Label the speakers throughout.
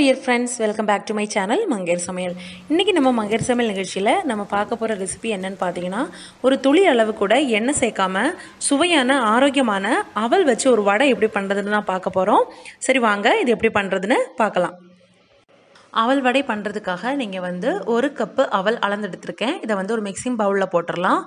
Speaker 1: dear friends welcome back to my channel மங்கேர் சமையல் இன்றைக்கி நம்ம மங்கேர் சமையல் நிகழ்ச்சியில் நம்ம பார்க்க போகிற ரெசிபி என்னன்னு பார்த்தீங்கன்னா ஒரு துளி அளவு கூட எண்ணெய் சேர்க்காம சுவையான ஆரோக்கியமான அவல் வச்சு ஒரு வடை எப்படி பண்ணுறதுன்னு தான் பார்க்க போகிறோம் சரி வாங்க இது எப்படி பண்ணுறதுன்னு பார்க்கலாம் அவல் வடை பண்ணுறதுக்காக நீங்கள் வந்து ஒரு கப்பு அவல் அளந்து எடுத்திருக்கேன் இதை வந்து ஒரு மிக்சிங் பவுலில் போட்டுடலாம்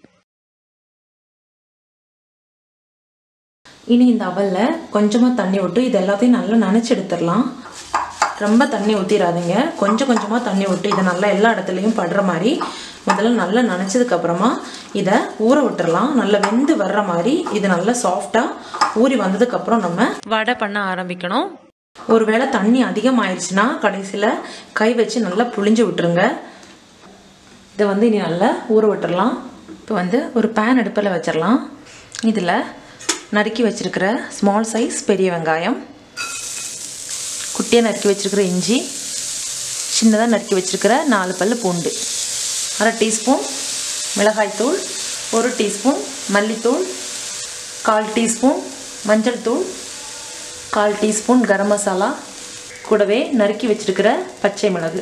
Speaker 1: இனி இந்த அவலில் கொஞ்சமாக தண்ணி விட்டு இது எல்லாத்தையும் நல்லா நனைச்சி எடுத்துடலாம் ரொம்ப தண்ணி ஊற்றிடாதீங்க கொஞ்சம் கொஞ்சமாக தண்ணி விட்டு இதை நல்லா எல்லா இடத்துலையும் படுற மாதிரி முதல்ல நல்லா நனைச்சதுக்கப்புறமா இதை ஊற விட்டுறலாம் நல்லா வெந்து வர்ற மாதிரி இது நல்லா சாஃப்டாக ஊறி வந்ததுக்கப்புறம் நம்ம வடை பண்ண ஆரம்பிக்கணும் ஒருவேளை தண்ணி அதிகமாயிருச்சுன்னா கடைசியில் கை வச்சு நல்லா புளிஞ்சு விட்டுருங்க இதை வந்து இனி நல்லா ஊற விட்டுறலாம் இப்போ வந்து ஒரு பேன் அடுப்பில் வச்சிடலாம் இதில் நறுக்கி வச்சுருக்கிற ஸ்மால் சைஸ் பெரிய வெங்காயம் குட்டியாக நறுக்கி வச்சுருக்கிற இஞ்சி சின்னதாக நறுக்கி வச்சுருக்கிற நாலு பல் பூண்டு அரை டீஸ்பூன் மிளகாய்த்தூள் ஒரு டீஸ்பூன் மல்லித்தூள் கால் டீஸ்பூன் மஞ்சள் தூள் கால் டீஸ்பூன் கரம் மசாலா கூடவே நறுக்கி வச்சுருக்கிற பச்சை மிளகு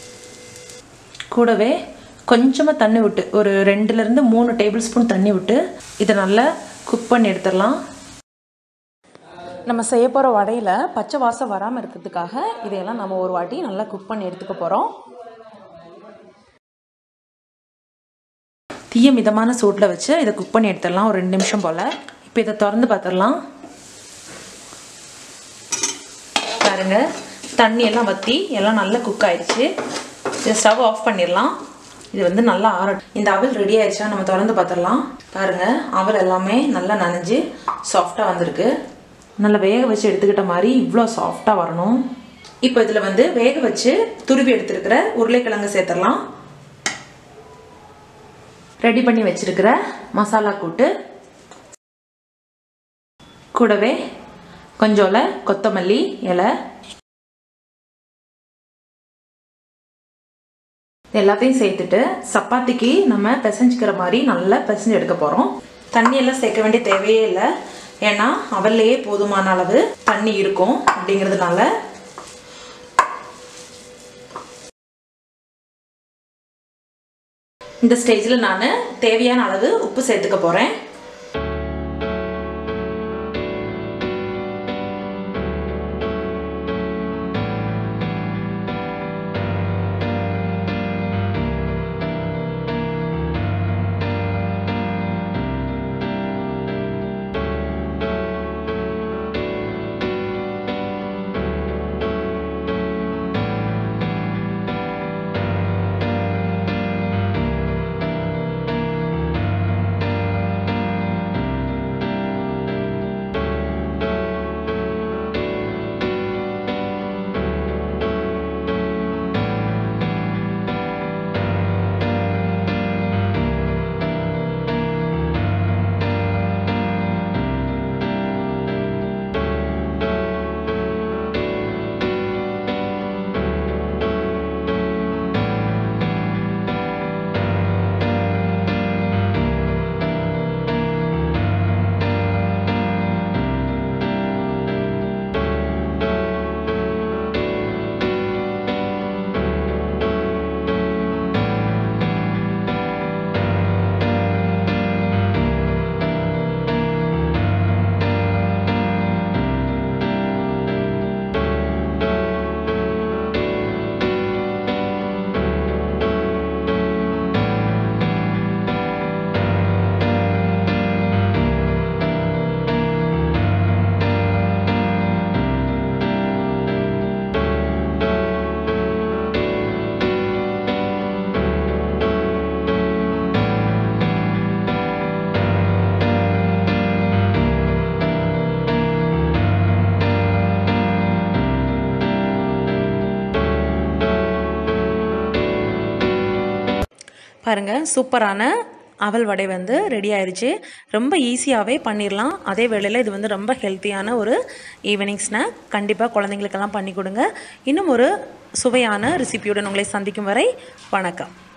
Speaker 1: கூடவே கொஞ்சமாக தண்ணி விட்டு ஒரு ரெண்டுலேருந்து மூணு டேபிள் ஸ்பூன் தண்ணி விட்டு இதை நல்லா குக் பண்ணி எடுத்துடலாம் நம்ம செய்ய போகிற வடையில் பச்சை வாசம் வராமல் இருக்கிறதுக்காக இதையெல்லாம் நம்ம ஒரு வாட்டி நல்லா குக் பண்ணி எடுத்துக்க போகிறோம் தீய மிதமான சூட்டில் வச்சு இதை குக் பண்ணி எடுத்துடலாம் ஒரு ரெண்டு நிமிஷம் போல் இப்போ இதை திறந்து பார்த்துடலாம் பாருங்க தண்ணி எல்லாம் வற்றி எல்லாம் நல்லா குக் ஆயிடுச்சு இதை ஸ்டவ் ஆஃப் பண்ணிடலாம் இது வந்து நல்லா ஆறட்டும் இந்த அவல் ரெடி ஆயிடுச்சா நம்ம திறந்து பார்த்துடலாம் பாருங்க அவல் எல்லாமே நல்லா நனைஞ்சு சாஃப்டாக வந்திருக்கு நல்லா வேக வச்சு எடுத்துக்கிட்ட மாதிரி இவ்வளோ சாஃப்டாக வரணும் இப்போ இதில் வந்து வேக வச்சு துருவி எடுத்துருக்கிற உருளைக்கிழங்கு சேர்த்துடலாம் ரெடி பண்ணி வச்சிருக்கிற மசாலா கூட்டு கூடவே கொஞ்சோல கொத்தமல்லி இலை எல்லாத்தையும் சேர்த்துட்டு சப்பாத்திக்கு நம்ம பிசைஞ்சிக்கிற மாதிரி நல்லா பிசைஞ்சு எடுக்க போகிறோம் தண்ணி எல்லாம் சேர்க்க வேண்டிய தேவையே இல்லை ஏன்னா அவல்லையே போதுமான அளவு தண்ணி இருக்கும் அப்படிங்கிறதுனால இந்த ஸ்டேஜில் நான் தேவையான அளவு உப்பு சேர்த்துக்க போகிறேன் பாருங்கள் சூப்பரான அவல் வடை வந்து ரெடி ஆயிடுச்சு ரொம்ப ஈஸியாகவே பண்ணிடலாம் அதே வேளையில் இது வந்து ரொம்ப ஹெல்த்தியான ஒரு ஈவினிங் ஸ்நாக் கண்டிப்பாக குழந்தைங்களுக்கெல்லாம் பண்ணி கொடுங்க இன்னும் ஒரு சுவையான ரெசிபியுடன் உங்களை சந்திக்கும் வரை வணக்கம்